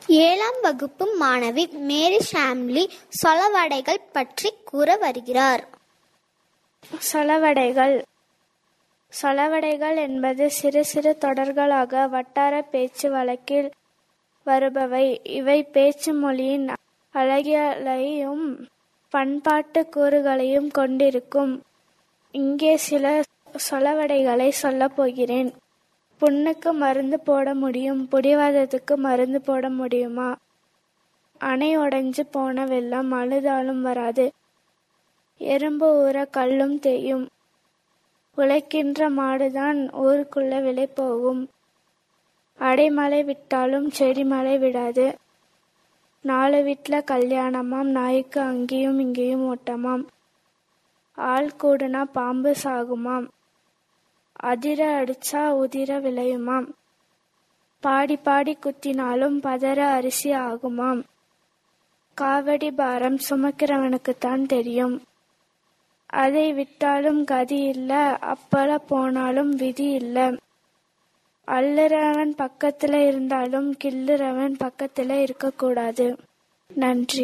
ஏழாம் வகுப்பு மாணவி மேரி ஷாம்லி சொலவடைகள் பற்றி கூற வருகிறார் சொலவடைகள் சொலவடைகள் என்பது சிறு சிறு தொடர்களாக வட்டார பேச்சு வழக்கில் வருபவை இவை பேச்சு மொழியின் அழகியலையும் பண்பாட்டு கூறுகளையும் கொண்டிருக்கும் இங்கே சில சொலவடைகளை சொல்லப் போகிறேன் புண்ணுக்கு மருந்து போட முடியும் புடிவாதத்துக்கு மருந்து போட முடியுமா அணை உடைஞ்சு போன வெள்ளம் அழுதாலும் வராது எறும்பு ஊற கல்லும் தேயும் உழைக்கின்ற மாடுதான் ஊருக்குள்ள விலை போகும் அடைமழை விட்டாலும் செடி மழை விடாது நாலு வீட்டில் கல்யாணமாம் நாய்க்கு அங்கேயும் இங்கேயும் ஓட்டமாம் ஆள் கூடுனா பாம்பு சாகுமாம் அதிர அடிச்சா உதிர விளையுமாம் பாடி பாடி குத்தினாலும் பதற அரிசி ஆகுமாம் காவடி பாரம் சுமக்கிறவனுக்குத்தான் தெரியும் அதை விட்டாலும் கதி இல்ல அப்பல போனாலும் விதி இல்ல அள்ளுறவன் பக்கத்துல இருந்தாலும் கிள்ளுறவன் பக்கத்துல இருக்கக்கூடாது நன்றி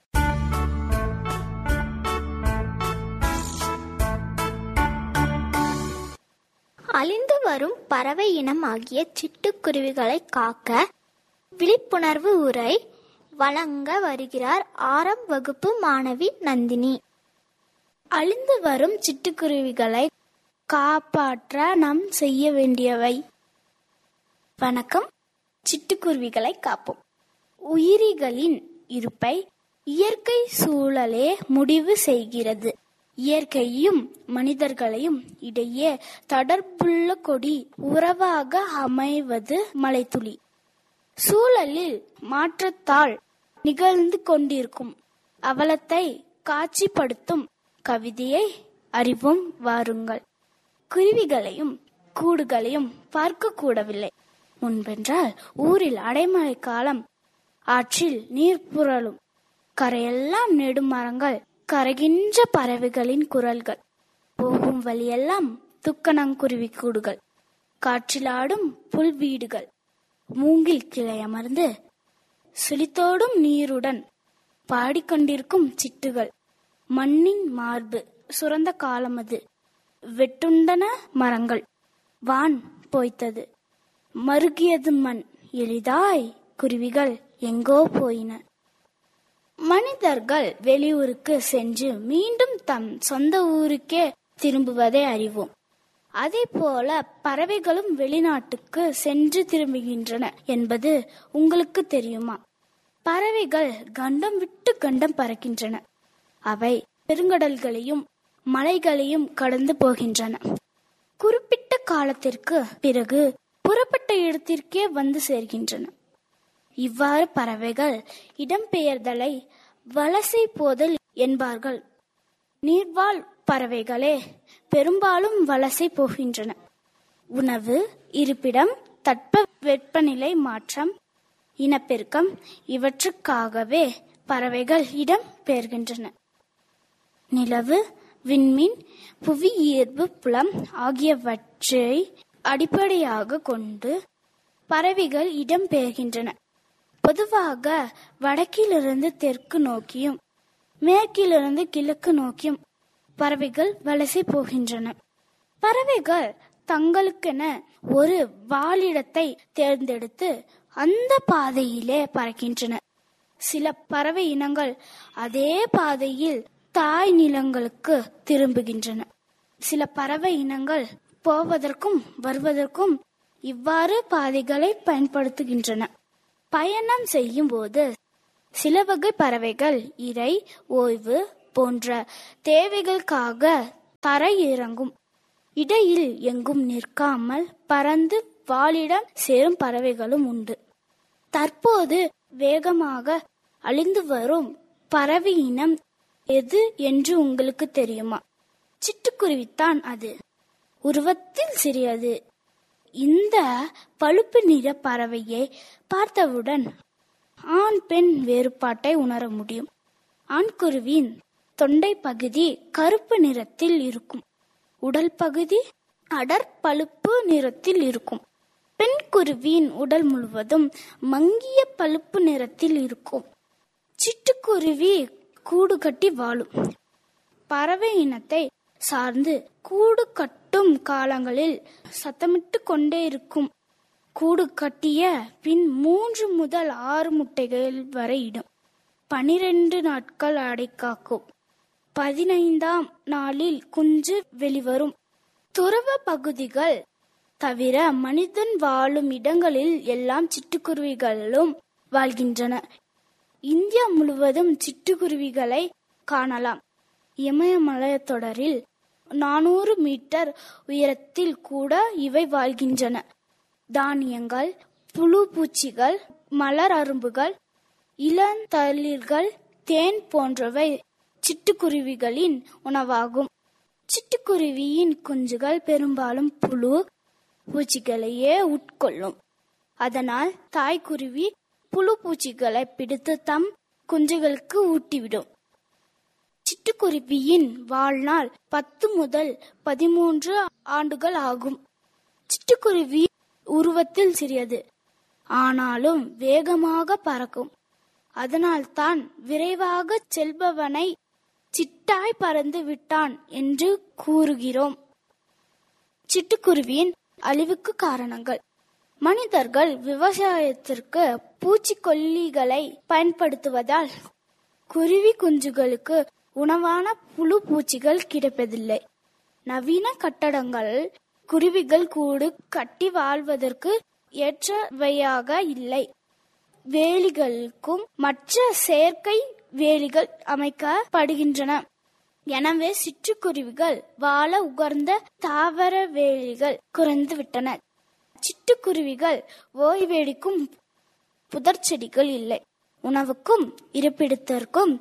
அழிந்து வரும் பறவை இனம் ஆகிய சிட்டுக்குருவிகளை காக்க விழிப்புணர்வு உரை வழங்க வருகிறார் ஆறாம் வகுப்பு மாணவி நந்தினி அழிந்து வரும் சிட்டுக்குருவிகளை காப்பாற்ற நாம் செய்ய வேண்டியவை வணக்கம் சிட்டுக்குருவிகளை காப்போம் உயிரிகளின் இருப்பை இயற்கை சூழலே முடிவு செய்கிறது இயற்கையும் மனிதர்களையும் இடையே தொடர்புள்ள கொடி உறவாக அமைவது மலைத்துளி சூழலில் மாற்றத்தால் நிகழ்ந்து கொண்டிருக்கும் அவலத்தை காட்சிப்படுத்தும் கவிதையை அறிவோம் வாருங்கள் குருவிகளையும் கூடுகளையும் பார்க்க கூடவில்லை முன்பென்றால் ஊரில் அடைமழை காலம் ஆற்றில் நீர் புரளும் கரையெல்லாம் நெடுமரங்கள் கரைகின்ற பறவைகளின் குரல்கள் போகும் வழியெல்லாம் துக்கணங்குருவி கூடுகள் காற்றிலாடும் புல் வீடுகள் மூங்கில் கிளை அமர்ந்து சுழித்தோடும் நீருடன் பாடிக்கொண்டிருக்கும் சிட்டுகள் மண்ணின் மார்பு சுரந்த காலமது வெட்டுண்டன மரங்கள் வான் போய்த்தது மருகியது மண் எளிதாய் குருவிகள் எங்கோ போயின மனிதர்கள் வெளியூருக்கு சென்று மீண்டும் தம் சொந்த ஊருக்கே திரும்புவதை அறிவோம் அதே போல பறவைகளும் வெளிநாட்டுக்கு சென்று திரும்புகின்றன என்பது உங்களுக்கு தெரியுமா பறவைகள் கண்டம் விட்டு கண்டம் பறக்கின்றன அவை பெருங்கடல்களையும் மலைகளையும் கடந்து போகின்றன குறிப்பிட்ட காலத்திற்கு பிறகு புறப்பட்ட இடத்திற்கே வந்து சேர்கின்றன இவ்வாறு பறவைகள் இடம்பெயர்தலை வலசை போதல் என்பார்கள் நீர்வாழ் பறவைகளே பெரும்பாலும் வலசை போகின்றன உணவு இருப்பிடம் தட்ப வெப்பநிலை மாற்றம் இனப்பெருக்கம் இவற்றுக்காகவே பறவைகள் இடம் பெயர்கின்றன நிலவு விண்மீன் புவி ஈர்ப்பு புலம் ஆகியவற்றை அடிப்படையாக கொண்டு பறவைகள் இடம் பெயர்கின்றன பொதுவாக வடக்கிலிருந்து தெற்கு நோக்கியும் மேற்கிலிருந்து கிழக்கு நோக்கியும் பறவைகள் வலசை போகின்றன பறவைகள் தங்களுக்கென ஒரு வாழிடத்தை தேர்ந்தெடுத்து அந்த பாதையிலே பறக்கின்றன சில பறவை இனங்கள் அதே பாதையில் தாய் நிலங்களுக்கு திரும்புகின்றன சில பறவை இனங்கள் போவதற்கும் வருவதற்கும் இவ்வாறு பாதைகளை பயன்படுத்துகின்றன பயணம் செய்யும் போது சில வகை பறவைகள் இறை ஓய்வு போன்ற தேவைகளுக்காக தரை இறங்கும் இடையில் எங்கும் நிற்காமல் பறந்து வாழிடம் சேரும் பறவைகளும் உண்டு தற்போது வேகமாக அழிந்து வரும் பறவை இனம் எது என்று உங்களுக்கு தெரியுமா சிட்டுக்குருவித்தான் அது உருவத்தில் சிறியது இந்த பழுப்பு நிற பறவையை பார்த்தவுடன் ஆண் பெண் வேறுபாட்டை உணர முடியும் ஆண்குருவின் தொண்டை பகுதி கருப்பு நிறத்தில் இருக்கும் உடல் பகுதி அடர் பழுப்பு நிறத்தில் இருக்கும் பெண் குருவியின் உடல் முழுவதும் மங்கிய பழுப்பு நிறத்தில் இருக்கும் சிட்டுக்குருவி கூடு கட்டி வாழும் பறவை இனத்தை சார்ந்து கூடு கட்டும் காலங்களில் சத்தமிட்டு கொண்டே இருக்கும் கூடு கட்டிய பின் மூன்று முதல் ஆறு முட்டைகள் வரை இடும் பனிரெண்டு நாட்கள் அடை காக்கும் பதினைந்தாம் நாளில் குஞ்சு வெளிவரும் துறவ பகுதிகள் தவிர மனிதன் வாழும் இடங்களில் எல்லாம் சிட்டுக்குருவிகளும் வாழ்கின்றன இந்தியா முழுவதும் சிட்டுக்குருவிகளை காணலாம் இமயமலைத் தொடரில் நானூறு மீட்டர் உயரத்தில் கூட இவை வாழ்கின்றன தானியங்கள் புழு பூச்சிகள் மலர் அரும்புகள் இளந்தளிர்கள் தேன் போன்றவை சிட்டுக்குருவிகளின் உணவாகும் சிட்டுக்குருவியின் குஞ்சுகள் பெரும்பாலும் புழு பூச்சிகளையே உட்கொள்ளும் அதனால் தாய்க்குருவி புழு பூச்சிகளை பிடித்து தம் குஞ்சுகளுக்கு ஊட்டிவிடும் சிட்டுக்குருவியின் வாழ்நாள் பத்து முதல் பதிமூன்று ஆண்டுகள் ஆகும் சிட்டுக்குருவி உருவத்தில் சிறியது ஆனாலும் வேகமாக பறக்கும் அதனால் தான் விரைவாக செல்பவனை சிட்டாய் பறந்து விட்டான் என்று கூறுகிறோம் சிட்டுக்குருவியின் அழிவுக்கு காரணங்கள் மனிதர்கள் விவசாயத்திற்கு பூச்சிக்கொல்லிகளை பயன்படுத்துவதால் குருவி குஞ்சுகளுக்கு உணவான புழு பூச்சிகள் கிடைப்பதில்லை நவீன கட்டடங்கள் குருவிகள் கூடு கட்டி வாழ்வதற்கு ஏற்றவையாக இல்லை வேலிகளுக்கும் மற்ற செயற்கை வேலிகள் அமைக்கப்படுகின்றன எனவே சிற்றுக்குருவிகள் வாழ உகர்ந்த தாவர வேலிகள் குறைந்து விட்டன சிட்டுக்குருவிகள் ஓய்வெடுக்கும் புதர் செடிகள் இல்லை உணவுக்கும் இருப்பிடத்திற்கும்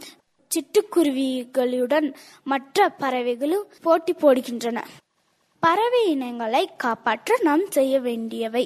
சிட்டுக்குருவிகளுடன் மற்ற பறவைகளும் போட்டி போடுகின்றன பறவை இனங்களை காப்பாற்ற நாம் செய்ய வேண்டியவை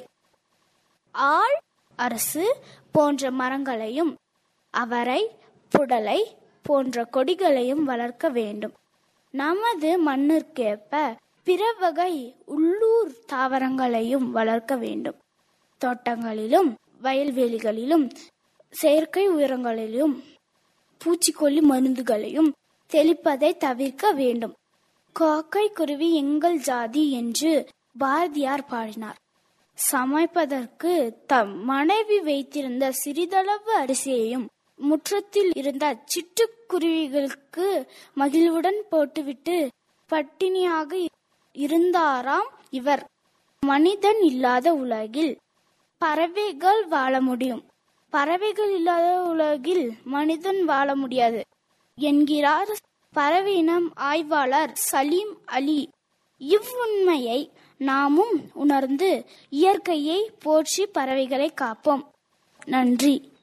ஆள் அரசு போன்ற மரங்களையும் அவரை புடலை போன்ற கொடிகளையும் வளர்க்க வேண்டும் நமது மண்ணிற்கேற்ப பிற வகை உள்ளூர் தாவரங்களையும் வளர்க்க வேண்டும் தோட்டங்களிலும் வயல்வெளிகளிலும் செயற்கை உயரங்களிலும் பூச்சிக்கொல்லி மருந்துகளையும் தெளிப்பதை தவிர்க்க வேண்டும் காக்கை குருவி எங்கள் ஜாதி என்று பாரதியார் பாடினார் சமைப்பதற்கு தம் மனைவி வைத்திருந்த சிறிதளவு அரிசியையும் முற்றத்தில் இருந்த சிட்டுக்குருவிகளுக்கு மகிழ்வுடன் போட்டுவிட்டு பட்டினியாக இருந்தாராம் இவர் மனிதன் இல்லாத உலகில் பறவைகள் வாழ முடியும் பறவைகள் இல்லாத உலகில் மனிதன் வாழ முடியாது என்கிறார் பறவை இனம் ஆய்வாளர் சலீம் அலி இவ்வுண்மையை நாமும் உணர்ந்து இயற்கையை போற்றி பறவைகளை காப்போம் நன்றி